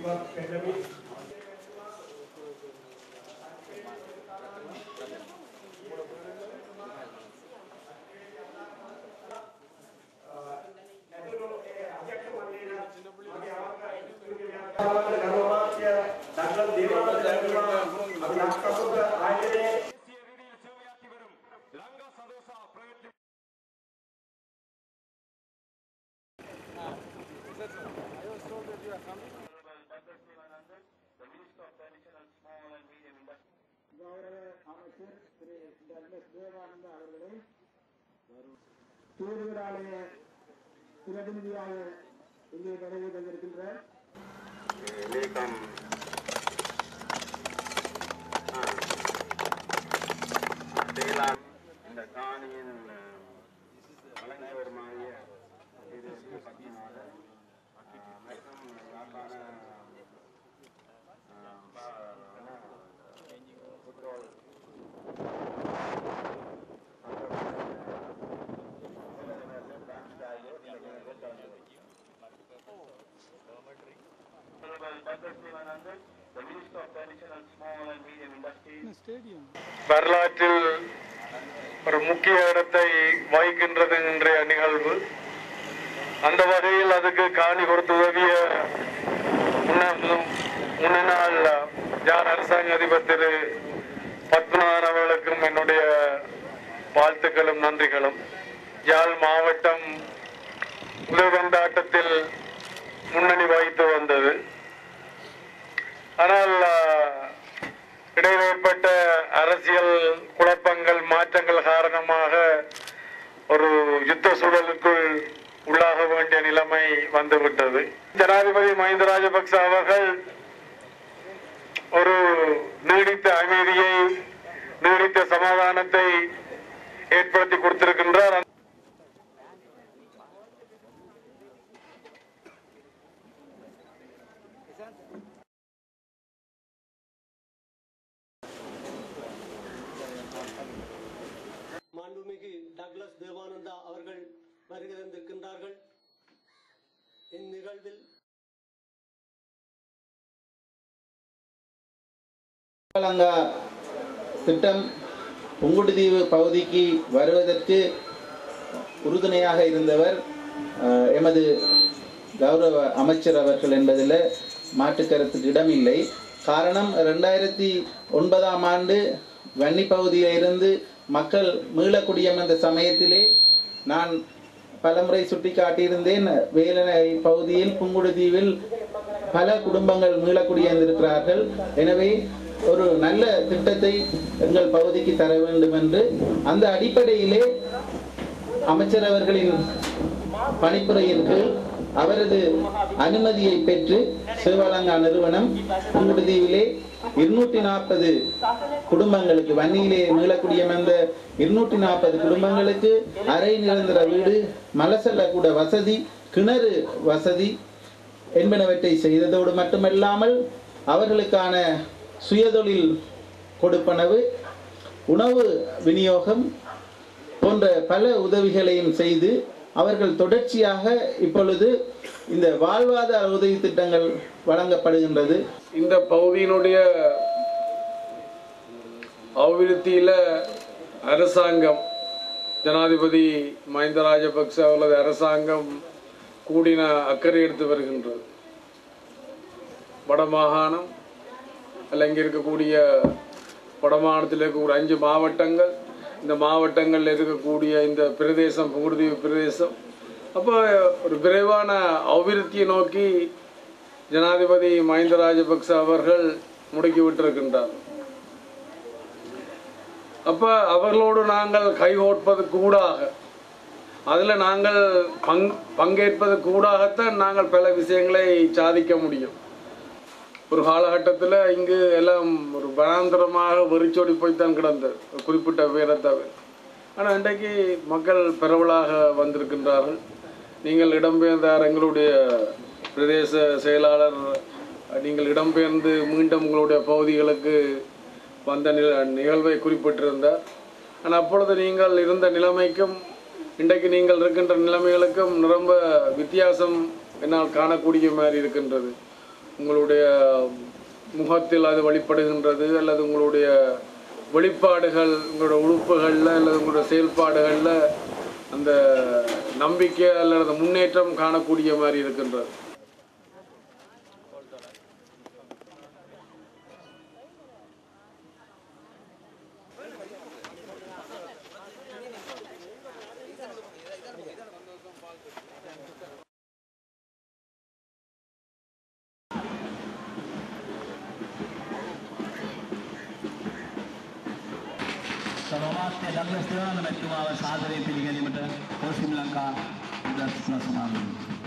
pandemic. தூதுவராலய பிரதிநிதியாக இங்கே வருகை தந்திருக்கின்றார் நீக்கம் செய்யலாம் இந்த காணியின் வழங்கி வருமாறிய இது பத்தினால மற்றும் யாழ்ப்பாண புத்தோல் The Minister of Traditional Small and Medium Industries வரலாற்றில் ஒரு முக்கிய இடத்தை வகிக்கின்றது இன்றைய நிகழ்வு அந்த வகையில் அதுக்கு காணி கொடுத்து உதவிய முன்ன- முன்னாள் யார் அரசாங்க அதிபர் திரு பத்மநாதன் அவர்களுக்கும் என்னுடைய வாழ்த்துக்களும் நன்றிகளும் யாழ் மாவட்டம் உதவந்தாட்டத்தில் முன்னணி வகித்து வந்தது ஆனால் ஆஹ், இடையில் ஏற்பட்ட அரசியல் குழப்பங்கள் மாற்றங்கள் காரணமாக ஒரு யுத்த சூழலுக்குள் உள்ளாக வேண்டிய நிலைமை வந்துவிட்டது ஜனாதிபதி மஹிந்த ராஜபக்ச அவர்கள் ஒரு நீடித்த அமைதியை நீடித்த சமாதானத்தை ஏற்படுத்தி கொடுத்திருக்கின்றார் மாண்புமிகு டக்ளஸ் தேவானந்தா அவர்கள் வருகை தந்திருக்கின்றார்கள் இந்நிகழ்வில் ஸ்ரீலங்கா திட்டம் புங்குடுதீவு பகுதிக்கு வருவதற்கு உறுதுணையாக இருந்தவர் அஹ், எமது கௌரவ அமைச்சர் அவர்கள் என்பதில் மாற்று கருத்துக்கு இடமில்லை காரணம் ரெண்டாயிரத்தி ஒன்பதாம் ஆண்டு வன்னி பகுதியிலிருந்து மக்கள் மீளக்குடியமர்ந்த சமயத்திலே நான் பலமுறை சுட்டி காட்டியிருந்தேன் வேலனை பகுதியில் புங்குடுதீவில் பல குடும்பங்கள் மீளக்குடியிருந்திருக்கிறார்கள் எனவே ஒரு நல்ல திட்டத்தை எங்கள் பகுதிக்கு தர வேண்டும் என்று அந்த அடிப்படையிலே அமைச்சர் அவர்களின் பணிப்புரையின் கீழ் அவரது அனுமதியை பெற்று சிவலங்கா நிறுவனம் புங்குடுதீவிலே இருநூற்றி நாற்பது குடும்பங்களுக்கு வன்னியிலே மீளக்குடியமர்ந்த இருநூற்றி நாற்பது குடும்பங்களுக்கு அரை நிரந்தர வீடு மலசல்ல கூட வசதி கிணறு வசதி என்பனவற்றை செய்ததோடு மட்டுமல்லாமல் அவர்களுக்கான சுயதொழில் கொடுப்பனவு உணவு விநியோகம் போன்ற பல உதவிகளையும் செய்து அவர்கள் தொடர்ச்சியாக இப்பொழுது இந்த வாழ்வாதார உதவி திட்டங்கள் வழங்கப்படுகின்றது இந்த பகுதியினுடைய அபிவிருத்தியில அரசாங்கம் ஜனாதிபதி மஹிந்த ராஜபக்ச அவர்களது அரசாங்கம் கூடின அக்கறை எடுத்து வருகின்றது வடமாகாணம் அல்ல இங்கே இருக்கக்கூடிய வடமாகாணத்தில் இருக்கக்கூடிய அஞ்சு மாவட்டங்கள் இந்த மாவட்டங்களில் இருக்கக்கூடிய இந்த பிரதேசம் புங்குடுதீவு பிரதேசம் அப்போ ஒரு விரைவான அபிவிருத்தியை நோக்கி ஜனாதிபதி மஹிந்த ராஜபக்ச அவர்கள் முடுக்கி விட்டிருக்கின்றார் அப்ப அவர்களோடு நாங்கள் கைகோட்பது கூடாக அதில் நாங்கள் பங் பங்கேற்பது கூடாகத்தான் நாங்கள் பல விஷயங்களை சாதிக்க முடியும் ஒரு காலகட்டத்தில் இங்கு எல்லாம் ஒரு வனாந்தரமாக வெறிச்சோடி போய்த்தான் கிடந்தது ஒரு குறிப்பிட்ட பேரை தவிர ஆனால் இன்றைக்கு மக்கள் பரவலாக வந்திருக்கின்றார்கள் நீங்கள் இடம்பெயர்ந்தார் எங்களுடைய பிரதேச செயலாளர் நீங்கள் இடம்பெயர்ந்து மீண்டும் உங்களுடைய பகுதிகளுக்கு வந்த நில நிகழ்வை குறிப்பிட்டிருந்தார் ஆனால் அப்பொழுது நீங்கள் இருந்த நிலைமைக்கும் இன்றைக்கு நீங்கள் இருக்கின்ற நிலைமைகளுக்கும் ரொம்ப வித்தியாசம் என்னால் காணக்கூடிய மாதிரி இருக்கின்றது உங்களுடைய முகத்தில் அது வெளிப்படுகின்றது அல்லது உங்களுடைய வெளிப்பாடுகள் உங்களுடைய உறுப்புகளில் அல்லது உங்களுடைய செயல்பாடுகளில் அந்த நம்பிக்கை அல்லது முன்னேற்றம் காணக்கூடிய மாதிரி இருக்கின்றது සමමාත්‍ය ඩග්ලස් දේවානන්ද මැතිතුමාව සාදරයෙන් පිළිගැනීමට ඕ ශ්‍රී ලංකා උදස් සමාගම